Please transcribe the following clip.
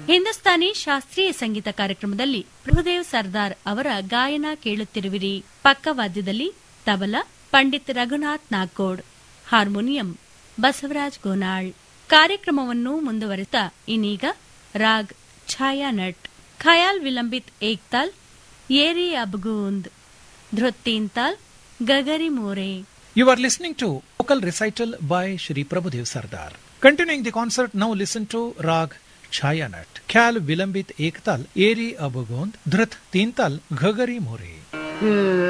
ಹಿಂದೂಸ್ತಾನಿ ಶಾಸ್ತ್ರೀಯ ಸಂಗೀತ ಕಾರ್ಯಕ್ರಮದಲ್ಲಿ ಪ್ರಭುದೇವ್ ಸರ್ದಾರ್ ಅವರ ಗಾಯನ ಕೇಳುತ್ತಿರುವಿರಿ ಪಕ್ಕವಾದ್ಯದಲ್ಲಿ ತಬಲ ಪಂಡಿತ್ ರಘುನಾಥ್ ನಾಗೋಡ್ ಹಾರ್ಮೋನಿಯಂ ಬಸವರಾಜ್ ಗೋನಾಳ್ ಕಾರ್ಯಕ್ರಮವನ್ನು ಮುಂದುವರೆಸುತ್ತಾ ಇನ್ನೀಗ ರಾಗ್ ಛಾಯಾನಟ್ ಖಯಾಲ್ ವಿಲಂಬಿತ್ ಏಕ್ತಾಲ್ ಏರಿ ಅಬ್ಗೂಂದ್ ಧೃತ್ತೀನ್ ತಾಲ್ ಗಗರಿ ಮೋರೆ You are listening to vocal recital by Shri Prabhudev Sardar. Continuing the concert, now listen to Rag Chayanat, Khyal Vilambit Ektal, Eri Abugond, Dhrit Tintal, Ghagari More.